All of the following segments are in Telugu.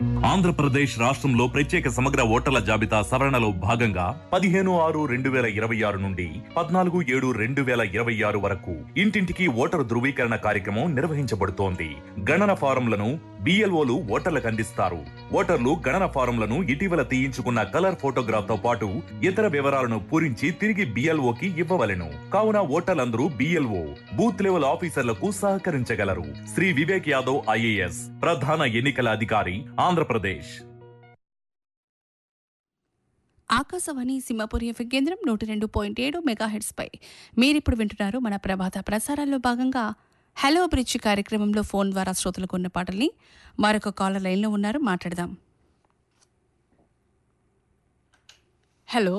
ఆంధ్రప్రదేశ్ రాష్ట్రంలో ప్రత్యేక సమగ్ర ఓటర్ల జాబితా సవరణలో భాగంగా పదిహేను ఆరు రెండు వేల ఇరవై ఆరు నుండి పద్నాలుగు ఏడు రెండు వేల ఇరవై ఆరు వరకు ఇంటింటికి ఓటరు ధృవీకరణ కార్యక్రమం నిర్వహించబడుతోంది గణన ఫారంలను బిఎల్ఓలు ఓటర్లకు అందిస్తారు ఓటర్లు గణన ఫారంలను ఇటీవల తీయించుకున్న కలర్ ఫోటోగ్రాఫ్ తో పాటు ఇతర వివరాలను పూరించి తిరిగి బిఎల్ఓకి ఇవ్వవలెను కావున ఓటర్లందరూ బిఎల్ఓ బూత్ లెవెల్ ఆఫీసర్లకు సహకరించగలరు శ్రీ వివేక్ యాదవ్ ఐఏఎస్ ప్రధాన ఎన్నికల అధికారి ఆంధ్రప్రదేశ్ ఆకాశవాణి సింహపురి ఎఫ్ఎం కేంద్రం నూట రెండు పాయింట్ ఏడు మెగాహెడ్స్ పై మీరిప్పుడు వింటున్నారు మన ప్రభాత ప్రసారాల్లో భాగంగా హలో బ్రిడ్జ్ కార్యక్రమంలో ఫోన్ ద్వారా శ్రోతలకు ఉన్న పాటల్ని మరొక కాలర్ లైన్లో ఉన్నారు మాట్లాడదాం hello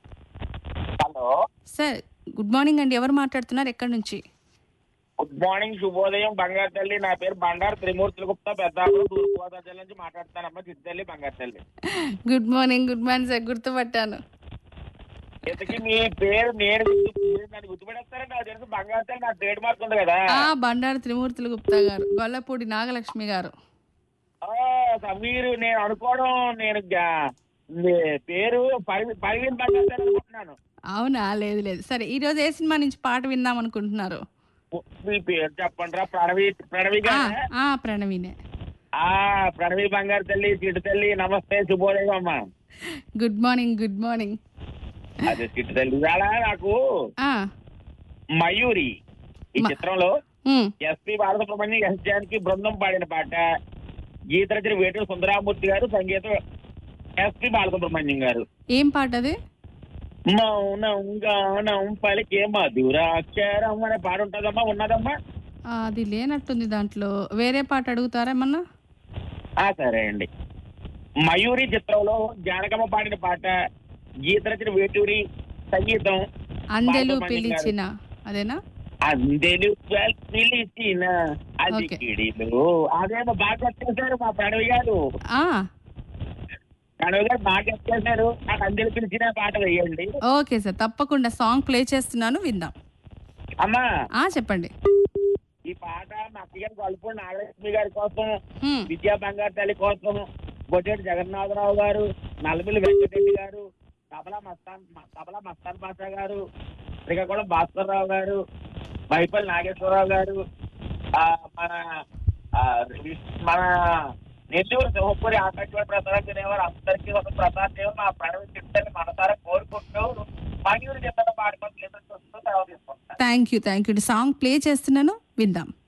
hello sir good morning అండి ఎవరు మాట్లాడుతున్నారు ఎక్కడి నుంచి గుడ్ మార్నింగ్ శుభోదయం బంగారు తల్లి నా పేరు బండారు త్రిమూర్తుల గుప్తా పెద్దాపురం తూర్పుగోదావరి జిల్లా నుంచి మాట్లాడుతానమ్మా చిత్తల్లి బంగారు తల్లి good morning good morning sir గుర్తుపట్టాను ఇంతకీ మీ పేరు నేను గుర్తు- మీరు నన్ను గుర్తుపెడతారా నాకు తెలుసు బంగారు తల్లి నా ట్రేడ్ మార్క్ ఉంది కదా ఆ బండారు త్రిమూర్తులు గుప్తా గారు గొల్లపూడి నాగలక్ష్మి గారు ఆ, సమీరు నేను అనుకోవడం నేను గా- మీ పేరు పరి పరివిన్ బంగారు తల్లి అనుకుంటున్నాను అవునా లేదు లేదు సరే ఈ రోజు ఏ సినిమా నుంచి పాట విందాం అనుకుంటున్నారు మీ పేరు చెప్పండి రా ప్రణవి ప్రణవి ఆ, గారా? ఆ, ప్రణవినే ఆ ప్రణవి బంగారు తల్లి చిట్టు తల్లి నమస్తే శుభోదయం అమ్మా గుడ్ మార్నింగ్ గుడ్ మార్నింగ్ అదే చిట్టు తల్లి ఇవాళ నాకు ఆ, మయూరి ఈ మ- చిత్రంలో ఉమ్, ఎస్పి బాలసుబ్రహ్మణ్యం ఎస్ జానకి బృందం పాడిన పాట గీత రచన వేటూరు సుందరామూర్తి గారు సంగీతం ఎస్పి బాలసుబ్రహ్మణ్యం గారు ఏం పాట అది మౌనం గానం పలికే మధురాక్షరం అనే పాట ఉంటుందమ్మా ఉన్నదమ్మా ఆ, అది లేనట్టుంది దాంట్లో వేరే పాట అడుగుతారా ఏమన్నా ఆ సరే అండి మయూరి చిత్రంలో జానకమ్మ పాడిన పాట గీత రచన వేటూరి సంగీతం అందెలు బాలసుబ్రహ్మణ్యం పిలిచిన అదేనా అందెలు పిలిచిన అది ఓకే. కిడిలో అదేమో బాగా వచ్చేసారు మా ప్రణవి గారు ఆ, ప్రణవి గారు బాగా వచ్చేసారు నాకు అందెలు పిలిచిన పాట వేయండి ఓకే సార్ తప్పకుండా సాంగ్ ప్లే చేస్తున్నాను విందాం అమ్మా ఆ చెప్పండి ఈ పాట మా అక్కగారు గొల్పూడి నాగలక్ష్మి గారి కోసం ఉమ్, విద్యా బంగారు తల్లి కోసం బొడ్డేటి జగన్నాథరావు గారు నల్లమిల్లి వెంకటరెడ్డి గారు తబలా మస్తాన్ తబలా మస్తాన్ పాషా గారు శ్రీకాకుళం భాస్కర్రావు గారు మైపల్లి నాగేశ్వరరావు గారు ఆ, మన ఆ, మన నెల్లూరు సింహపురి ఆకాశవాణి ప్రసారం తినేవారు అందరికీ ఒక ప్రసాద్ దేవ్ మా ప్రణవి చిట్టని మనసారా కోరుకుంటూ మయూరి చెప్పిన పాట కోసం ఎదురు చూస్తూ సెలవు తీసుకుంటాను thank you thank you song play చేస్తున్నాను విందాం